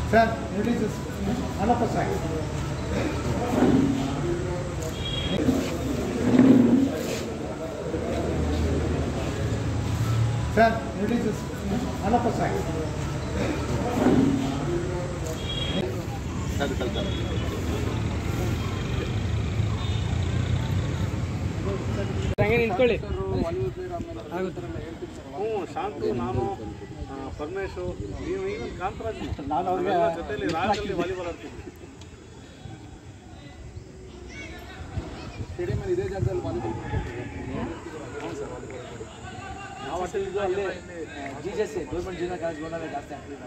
sir releases ಅಲ್ಲಪ್ಪ sir sir releases ಅಲ್ಲಪ್ಪ sir ಹಂಗೆ ನಿಂತ್ಕೊಳ್ಳಿ ಹ್ಞೂ ಶಾಂತು ನಾನು ಆ, ಪರಮೇಶು ನೀವು ಈಗ ಕಾಂತರಾಜ್ ನಾನು ಅವ್ರಿಗೆ ನಾವೆಲ್ಲ ಜೊತೆಲಿ ರಾಜಲ್ಲಿ ವಾಲಿಬಾಲ್ ಆಡ್ತಿದ್ವಿ ಸ್ಟೇಡಿಯಂ ಇದೇ ಜಾಗದಲ್ಲಿ ವಾಲಿಬಾಲ್ ನಾವು ಅಷ್ಟಲ್ಲಿದ್ದು ಅಲ್ಲಿ G J C government junior college ಗೋಡಾಲೆ ಜಾಸ್ತಿ ಆಗ್ತಿದೆ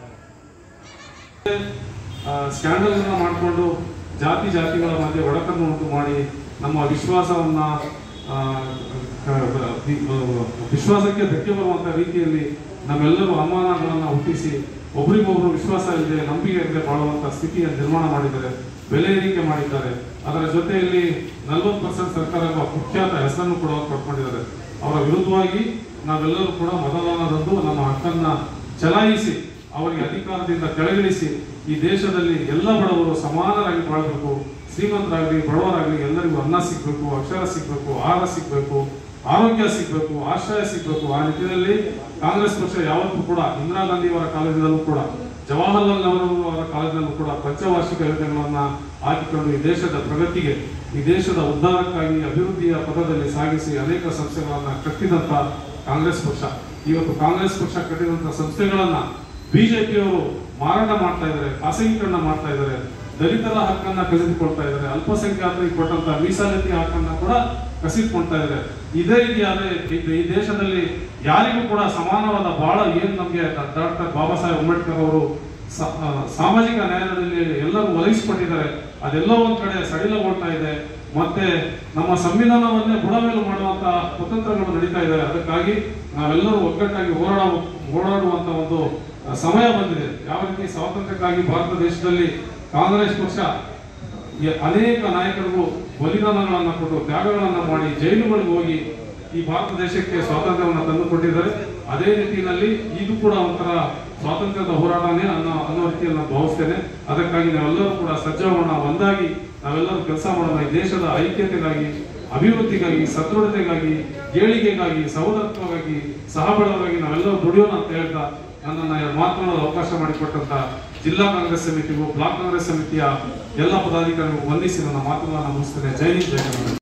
ಸ್ಕ್ಯಾಂಡಲ್ ಮಾಡಿಕೊಂಡು ಜಾತಿ ಜಾತಿಗಳ ಮಧ್ಯೆ ಒಡಕನ್ನು ಉಂಟು ಮಾಡಿ ನಮ್ಮ ವಿಶ್ವಾಸವನ್ನ ಆ, ಕ- ವಿ- ವಿಶ್ವಾಸಕ್ಕೆ ಧಕ್ಕೆ ಬರುವಂತ ರೀತಿಯಲ್ಲಿ ನಮ್ಮೆಲ್ಲರೂ ಅನುಮಾನಗಳನ್ನ ಹುಟ್ಟಿಸಿ ಒಬ್ರಿಗೊಬ್ರು ವಿಶ್ವಾಸ ಇಲ್ಲದೆ ನಂಬಿಕೆ ಇಲ್ಲದೆ ಬಾಳುವಂತ ಸ್ಥಿತಿಯನ್ನು ನಿರ್ಮಾಣ ಮಾಡಿದ್ದಾರೆ ಬೆಲೆ ಏರಿಕೆ ಮಾಡಿದ್ದಾರೆ ಅದರ ಜೊತೆಯಲ್ಲಿ ನಲವತ್ತು ಪರ್ಸೆಂಟ್ ಸರ್ಕಾರ ಎಂಬ ಕುಖ್ಯಾತ ಹೆಸರನ್ನು ಕೂಡ ಪಡ್ಕೊಂಡಿದ್ದಾರೆ ಅವರ ವಿರುದ್ಧವಾಗಿ ನಾವೆಲ್ಲರೂ ಕೂಡ ಮತದಾನದಂದು ನಮ್ಮ ಹಕ್ಕನ್ನ ಚಲಾಯಿಸಿ ಅವರಿಗೆ ಅಧಿಕಾರದಿಂದ ಕೆಳಗಿಳಿಸಿ ಈ ದೇಶದಲ್ಲಿ ಎಲ್ಲ ಬಡವರು ಸಮಾನರಾಗಿ ಬಾಳಬೇಕು ಶ್ರೀಮಂತರಾಗಲಿ ಬಡವರಾಗಲಿ ಎಲ್ಲರಿಗೂ ಅನ್ನ ಸಿಗ್ಬೇಕು ಅಕ್ಷರ ಸಿಗ್ಬೇಕು ಆಹಾರ ಸಿಗ್ಬೇಕು ಆರೋಗ್ಯ ಸಿಗ್ಬೇಕು ಆಶ್ರಯ ಸಿಗ್ಬೇಕು ಆ ನಿಟ್ಟಿನಲ್ಲಿ ಕಾಂಗ್ರೆಸ್ ಪಕ್ಷ ಯಾವತ್ತೂ ಕೂಡ ಇಂದಿರಾ ಗಾಂಧಿ ಅವರ ಕಾಲದಿಂದಲೂ ಕೂಡ ಜವಾಹರ್ಲಾಲ್ ನೆಹರು ಅವರ ಕಾಲದಲ್ಲೂ ಕೂಡ ಪಂಚವಾರ್ಷಿಕ ಯೋಜನೆಗಳನ್ನ ಹಾಕಿಕೊಂಡು ಈ ದೇಶದ ಪ್ರಗತಿಗೆ ಈ ದೇಶದ ಉದ್ಧಾರಕ್ಕಾಗಿ ಅಭಿವೃದ್ಧಿಯ ಪಥದಲ್ಲಿ ಸಾಗಿಸಿ ಅನೇಕ ಸಂಸ್ಥೆಗಳನ್ನ ಕಟ್ಟಿದಂತ ಕಾಂಗ್ರೆಸ್ ಪಕ್ಷ ಇವತ್ತು ಕಾಂಗ್ರೆಸ್ ಪಕ್ಷ ಕಟ್ಟಿದಂತ ಸಂಸ್ಥೆಗಳನ್ನ ಬಿಜೆಪಿಯವರು ಮಾರಾಟ ಮಾಡ್ತಾ ಇದ್ದಾರೆ ಖಾಸಗೀಕರಣ ಮಾಡ್ತಾ ಇದ್ದಾರೆ ದಲಿತರ ಹಕ್ಕನ್ನ ಕಸಿದುಕೊಳ್ತಾ ಇದ್ದಾರೆ ಅಲ್ಪಸಂಖ್ಯಾತರಿಗೆ ಕೊಟ್ಟಂತ ಮೀಸಲಾತಿ ಹಕ್ಕನ್ನ ಕೂಡ ಕಸಿದುಕೊಳ್ತಾ ಇದ್ದಾರೆ ಇದೇ ರೀತಿಯಾದ ಈ- ಈ ದೇಶದಲ್ಲಿ ಯಾರಿಗೂ ಕೂಡ ಸಮಾನವಾದ ಬಾಳ ಏನ್ ನಮ್ಗೆ ಡಾಕ್ಟರ್ ಬಾಬಾ ಸಾಹೇಬ್ ಅಂಬೇಡ್ಕರ್ ಅವರು ಸ- ಆ, ಸಾಮಾಜಿಕ ನ್ಯಾಯದಲ್ಲಿ ಎಲ್ಲರೂ ಒದಗಿಸಿಕೊಟ್ಟಿದ್ದಾರೆ ಅದೆಲ್ಲೋ ಒಂದ್ ಕಡೆ ಸಡಿಲಗೊಳ್ತಾ ಇದೆ ಮತ್ತೆ ನಮ್ಮ ಸಂವಿಧಾನವನ್ನೇ ಬುಡಮೇಲು ಮಾಡುವಂತ ಕುತಂತ್ರಗಳು ನಡೀತಾ ಇದ್ದಾರೆ ಅದಕ್ಕಾಗಿ ನಾವೆಲ್ಲರೂ ಒಗ್ಗಟ್ಟಾಗಿ ಹೋರಾಡ ಹೋರಾಡುವಂತ ಒಂದು ಆ, ಸಮಯ ಬಂದಿದೆ ಯಾವ ರೀತಿ ಸ್ವಾತಂತ್ರ್ಯಕ್ಕಾಗಿ ಭಾರತ ದೇಶದಲ್ಲಿ ಕಾಂಗ್ರೆಸ್ ಪಕ್ಷ ಈ ಅನೇಕ ನಾಯಕರಿಗೂ ಬಲಿದಾನಗಳನ್ನ ಕೊಟ್ಟು ತ್ಯಾಗಗಳನ್ನ ಮಾಡಿ ಜೈಲುಗಳಿಗೆ ಹೋಗಿ ಈ ಭಾರತ ದೇಶಕ್ಕೆ ಸ್ವಾತಂತ್ರ್ಯವನ್ನು ತಂದುಕೊಟ್ಟಿದ್ದಾರೆ ಅದೇ ರೀತಿಯಲ್ಲಿ ಇದು ಕೂಡ ಒಂಥರ ಸ್ವಾತಂತ್ರ್ಯದ ಹೋರಾಟನೇ ಅನ್ನೋ ಅನ್ನೋ ರೀತಿಯಲ್ಲಿ ನಾನು ಭಾವಿಸ್ತೇನೆ ಅದಕ್ಕಾಗಿ ನಾವೆಲ್ಲರೂ ಕೂಡ ಸಜ್ಜಾಗೋಣ ಒಂದಾಗಿ ನಾವೆಲ್ಲರೂ ಕೆಲಸ ಮಾಡೋಣ ಈ ದೇಶದ ಐಕ್ಯತೆಗಾಗಿ ಅಭಿವೃದ್ಧಿಗಾಗಿ ಸದೃಢತೆಗಾಗಿ ಏಳಿಗೆಗಾಗಿ ಸಹೋದರತ್ವವಾಗಿ ಸಹಬಳವಾಗಿ ನಾವೆಲ್ಲರೂ ದುಡಿಯೋಣ ಅಂತ ಹೇಳ್ತಾ ನನ್ನನ್ನ ಮಾತನಾಡಲು ಅವಕಾಶ ಮಾಡಿಕೊಟ್ಟಂತ ಜಿಲ್ಲಾ ಕಾಂಗ್ರೆಸ್ ಸಮಿತಿಗೂ ಬ್ಲಾಕ್ ಕಾಂಗ್ರೆಸ್ ಸಮಿತಿಯ ಎಲ್ಲ ಪದಾಧಿಕಾರಿಗಳು ವಂದಿಸಿ ನನ್ನ ಮಾತುಗಳನ್ನು ಮುಗಿಸ್ತೇನೆ ಜೈ ಹಿಂದ್ ಜೈ ಕರ್ನಾಟಕ